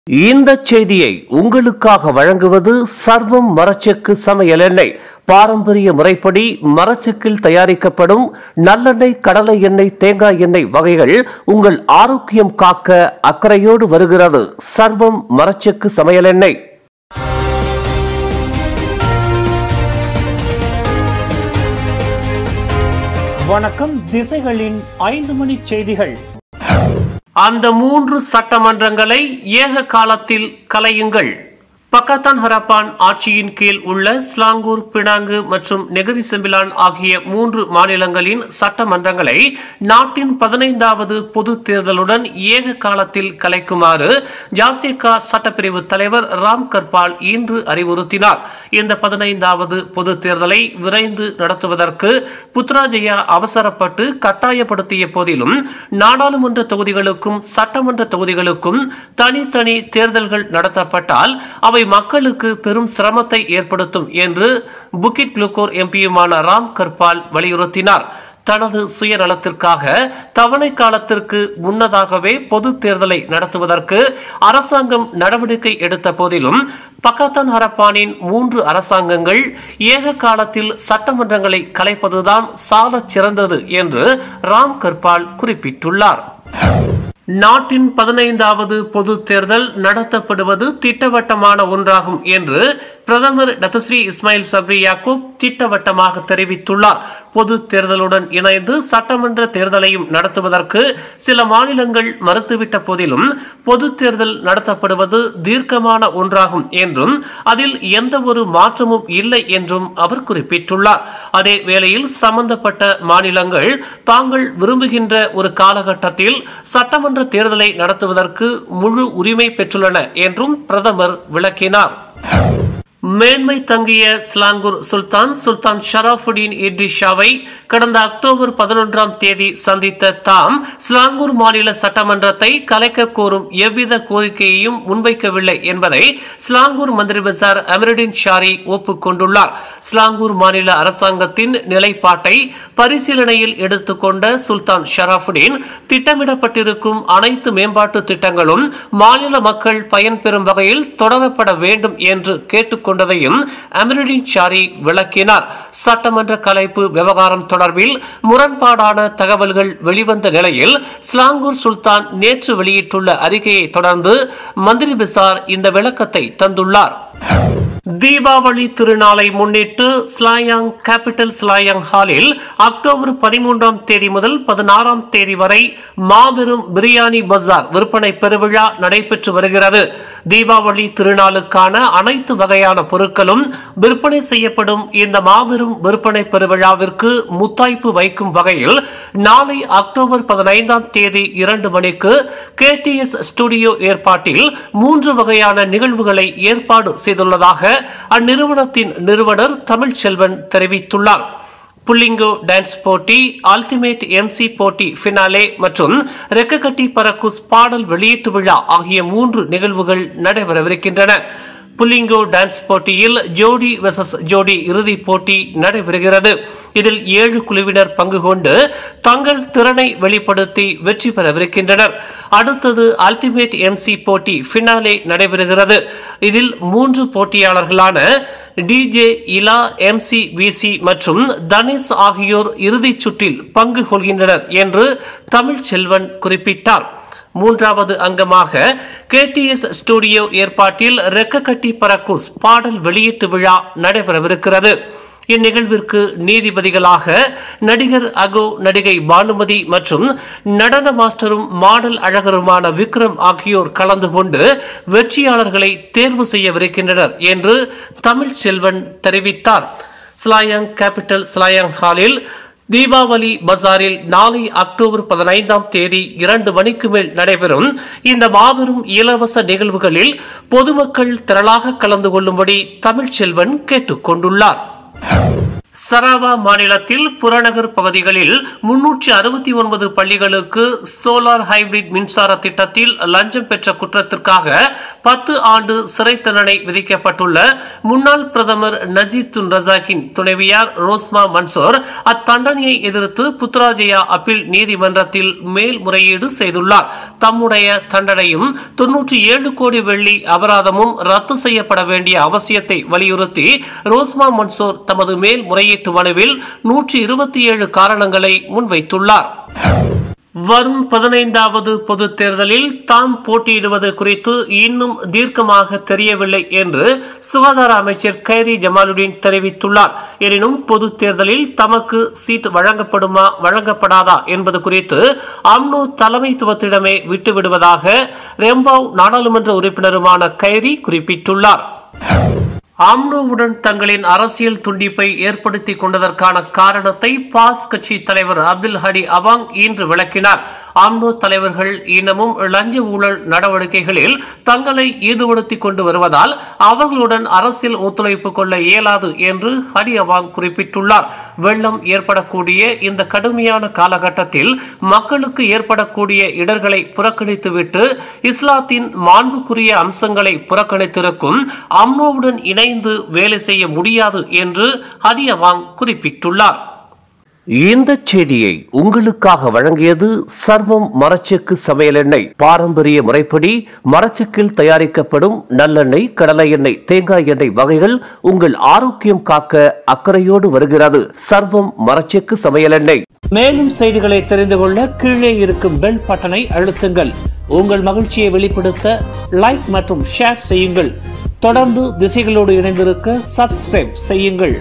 இந்த செய்தியை உங்களுக்காக வழங்குவது சர்வம் மரச்செக்கு சமையல் எண்ணெய் பாரம்பரிய முறைப்படி மரச்செக்கில் தயாரிக்கப்படும் நல்லெண்ணெய் கடலை எண்ணெய் தேங்காய் எண்ணெய் வகைகள் உங்கள் ஆரோக்கியம் காக்க அக்கறையோடு வருகிறது சர்வம் மரச்செக்கு சமையல் எண்ணெய் வணக்கம் திசைகளின் ஐந்து மணி செய்திகள் அந்த மூன்று சட்டமன்றங்களை ஏக காலத்தில் கலையுங்கள் பக்கத்தான் ஹரப்பான் ஆட்சியின் கீழ் உள்ள ஸ்லாங்கூர் பினாங்கு மற்றும் நெகிரி செம்பிலான் ஆகிய மூன்று மாநிலங்களின் சட்டமன்றங்களை நாட்டின் பதினைந்தாவது பொது தேர்தலுடன் ஏக காலத்தில் கலைக்குமாறு ஜாசிகா சட்டப்பிரிவு தலைவர் ராம் கர்பால் இன்று அறிவுறுத்தினார் இந்த பதினைந்தாவது பொது தேர்தலை விரைந்து நடத்துவதற்கு புத்ராஜயா அவசரப்பட்டு கட்டாயப்படுத்திய போதிலும் நாடாளுமன்ற தொகுதிகளுக்கும் சட்டமன்ற தொகுதிகளுக்கும் தனித்தனி தேர்தல்கள் நடத்தப்பட்டால் அவை மக்களுக்கு பெரும் சிரமத்தை ஏற்படுத்தும் என்று புக்கிட் குளுக்கோர் எம்பியுமான ராம் கர்பால் வலியுறுத்தினார் தனது சுயநலத்திற்காக தவணை காலத்திற்கு முன்னதாகவே பொது தேர்தலை நடத்துவதற்கு அரசாங்கம் நடவடிக்கை எடுத்த போதிலும் பக்கத்தான் ஹரப்பானின் மூன்று அரசாங்கங்கள் ஏக காலத்தில் சட்டமன்றங்களை கலைப்பதுதான் சாலச் சிறந்தது என்று ராம் கர்பால் குறிப்பிட்டுள்ளார் நாட்டின் பதினைந்தாவது பொது தேர்தல் நடத்தப்படுவது திட்டவட்டமான ஒன்றாகும் என்று பிரதமர் டத்துஸ்ரீ இஸ்மாயில் சப்ரி யாக்கூப் திட்டவட்டமாக தெரிவித்துள்ளார் பொது தேர்தலுடன் இணைந்து சட்டமன்ற தேர்தலையும் நடத்துவதற்கு சில மாநிலங்கள் மறுத்துவிட்ட போதிலும் பொது தேர்தல் நடத்தப்படுவது தீர்க்கமான ஒன்றாகும் என்றும் அதில் எந்த ஒரு மாற்றமும் இல்லை என்றும் அவர் குறிப்பிட்டுள்ளார் அதே வேளையில் சம்பந்தப்பட்ட மாநிலங்கள் தாங்கள் விரும்புகின்ற ஒரு காலகட்டத்தில் சட்டமன்ற தேர்தலை நடத்துவதற்கு முழு உரிமை பெற்றுள்ளன என்றும் பிரதமர் விளக்கினார் மேன்மை தங்கிய ஸ்லாங்கூர் சுல்தான் சுல்தான் ஷராஃபுடீன் இட்ரிஷாவை கடந்த அக்டோபர் பதினொன்றாம் தேதி சந்தித்த தாம் ஸ்லாங்கூர் மாநில சட்டமன்றத்தை கலைக்க கோரும் எவ்வித கோரிக்கையையும் முன்வைக்கவில்லை என்பதை ஸ்லாங்கூர் மந்திரி பசார் அமருடின் ஷாரி ஒப்புக்கொண்டுள்ளார் ஸ்லாங்கூர் மாநில அரசாங்கத்தின் நிலைப்பாட்டை பரிசீலனையில் எடுத்துக்கொண்ட சுல்தான் ஷராஃபுடீன் திட்டமிடப்பட்டிருக்கும் அனைத்து மேம்பாட்டு திட்டங்களும் மாநில மக்கள் பயன்பெறும் வகையில் தொடரப்பட வேண்டும் என்று கேட்டுக் கொண்டதையும் அமருடின் ஷாரி விளக்கினார் சட்டமன்ற கலைப்பு விவகாரம் தொடர்பில் முரண்பாடான தகவல்கள் வெளிவந்த நிலையில் ஸ்லாங்கூர் சுல்தான் நேற்று வெளியிட்டுள்ள அறிக்கையை தொடர்ந்து மந்திரி பிசார் இந்த விளக்கத்தை தந்துள்ளார் தீபாவளி திருநாளை முன்னிட்டு ஸ்லாயாங் கேபிட்டல் ஸ்லாயாங் ஹாலில் அக்டோபர் பதிமூன்றாம் தேதி முதல் பதினாறாம் தேதி வரை மாபெரும் பிரியாணி பஜார் விற்பனை பெருவிழா நடைபெற்று வருகிறது தீபாவளி திருநாளுக்கான அனைத்து வகையான பொருட்களும் விற்பனை செய்யப்படும் இந்த மாபெரும் விற்பனை பெருவிழாவிற்கு முத்தாய்ப்பு வைக்கும் வகையில் நாளை அக்டோபர் பதினைந்தாம் தேதி இரண்டு மணிக்கு கேடிஎஸ் ஸ்டுடியோ ஏற்பாட்டில் மூன்று வகையான நிகழ்வுகளை ஏற்பாடு செய்துள்ளதாக அந்நிறுவனத்தின் நிறுவனர் தமிழ்ச்செல்வன் தெரிவித்துள்ளார் புல்லிங்கோ டான்ஸ் போட்டி அல்டிமேட் எம்சி போட்டி ஃபினாலே மற்றும் ரெக்ககட்டி பரக்குஸ் பாடல் வெளியீட்டு விழா ஆகிய மூன்று நிகழ்வுகள் நடைபெறவிருக்கின்றன புல்லிங்கோ டான்ஸ் போட்டியில் ஜோடி வெசஸ் ஜோடி இறுதிப் போட்டி நடைபெறுகிறது இதில் ஏழு குழுவினர் பங்கு கொண்டு தங்கள் திறனை வெளிப்படுத்தி வெற்றி பெறவிருக்கின்றனர் அடுத்தது அல்டிமேட் எம்சி போட்டி ஃபினாலே நடைபெறுகிறது இதில் மூன்று போட்டியாளர்களான டிஜே இலா எம்சி விசி மற்றும் தனிஷ் ஆகியோர் இறுதிச் சுற்றில் பங்கு கொள்கின்றனர் என்று தமிழ்ச்செல்வன் குறிப்பிட்டார் மூன்றாவது அங்கமாக கேடிஎஸ் ஸ்டுடியோ ஏற்பாட்டில் ரெக்கக்கட்டி பரக்குஸ் பாடல் வெளியீட்டு விழா நடைபெறவிருக்கிறது இந்நிகழ்விற்கு நீதிபதிகளாக நடிகர் அகோ நடிகை பானுமதி மற்றும் நடன மாஸ்டரும் மாடல் அழகருமான விக்ரம் ஆகியோர் கலந்து கொண்டு வெற்றியாளர்களை தேர்வு செய்யவிருக்கின்றனர் என்று தமிழ்ச்செல்வன் தெரிவித்தார் ஸ்லாயாங் கேபிட்டல் ஸ்லாயாங் ஹாலில் தீபாவளி பஜாரில் நாளை அக்டோபர் பதினைந்தாம் தேதி இரண்டு மணிக்கு மேல் நடைபெறும் இந்த மாபெரும் இலவச நிகழ்வுகளில் பொதுமக்கள் திரளாக கலந்து கொள்ளும்படி தமிழ்ச்செல்வன் கேட்டுக் கொண்டுள்ளார் சராவா மாநிலத்தில் புறநகர் பகுதிகளில் முன்னூற்றி அறுபத்தி ஒன்பது பள்ளிகளுக்கு சோலார் ஹைபிரிட் மின்சார திட்டத்தில் லஞ்சம் பெற்ற குற்றத்திற்காக பத்து ஆண்டு சிறை தண்டனை விதிக்கப்பட்டுள்ள முன்னாள் பிரதமர் நஜீப் துன் ரசாக்கின் துணைவியார் ரோஸ்மா மன்சூர் அத்தண்டனையை எதிர்த்து புத்ராஜயா அப்பீல் நீதிமன்றத்தில் மேல்முறையீடு செய்துள்ளார் தம்முடைய தண்டனையும் தொன்னூற்றி ஏழு கோடி வெள்ளி அபராதமும் ரத்து செய்யப்பட வேண்டிய அவசியத்தை வலியுறுத்தி ரோஸ்மா மன்சூர் தமது மேல்முறை முறையீட்டு மனுவில் நூற்றி இருபத்தி ஏழு காரணங்களை முன்வைத்துள்ளார் வரும் பதினைந்தாவது பொது தேர்தலில் தாம் போட்டியிடுவது குறித்து இன்னும் தீர்க்கமாக தெரியவில்லை என்று சுகாதார அமைச்சர் கைரி ஜமாலுடீன் தெரிவித்துள்ளார் எனினும் பொது தேர்தலில் தமக்கு சீட் வழங்கப்படுமா வழங்கப்படாதா என்பது குறித்து அம்னோ தலைமைத்துவத்திடமே விட்டுவிடுவதாக ரெம்பாவ் நாடாளுமன்ற உறுப்பினருமான கைரி குறிப்பிட்டுள்ளார் ஆம்னோவுடன் தங்களின் அரசியல் துண்டிப்பை ஏற்படுத்திக் கொண்டதற்கான காரணத்தை பாஸ் கட்சி தலைவர் அப்துல் ஹடி அவாங் இன்று விளக்கினார் ஆம்னோ தலைவர்கள் இன்னமும் லஞ்ச ஊழல் நடவடிக்கைகளில் தங்களை ஈடுபடுத்திக் கொண்டு வருவதால் அவர்களுடன் அரசியல் ஒத்துழைப்பு கொள்ள இயலாது என்று ஹடி அவாங் குறிப்பிட்டுள்ளார் வெள்ளம் ஏற்படக்கூடிய இந்த கடுமையான காலகட்டத்தில் மக்களுக்கு ஏற்படக்கூடிய இடர்களை புறக்கணித்துவிட்டு இஸ்லாத்தின் மாண்புக்குரிய அம்சங்களை புறக்கணித்திருக்கும் அம்னோவுடன் இணை இணைந்து வேலை செய்ய முடியாது என்று ஹதியவாங் குறிப்பிட்டுள்ளார் இந்த செய்தியை உங்களுக்காக வழங்கியது சர்வம் மரச்செக்கு சமையல் எண்ணெய் பாரம்பரிய முறைப்படி மரச்செக்கில் தயாரிக்கப்படும் நல்லெண்ணெய் கடலை எண்ணெய் தேங்காய் எண்ணெய் வகைகள் உங்கள் ஆரோக்கியம் காக்க அக்கறையோடு வருகிறது சர்வம் மரச்செக்கு சமையல் எண்ணெய் மேலும் செய்திகளை தெரிந்து கொள்ள கீழே இருக்கும் பெல் பட்டனை அழுத்துங்கள் உங்கள் மகிழ்ச்சியை வெளிப்படுத்த லைக் மற்றும் ஷேர் செய்யுங்கள் தொடர்ந்து திசைகளோடு இணைந்திருக்க சப்ஸ்கிரைப் செய்யுங்கள்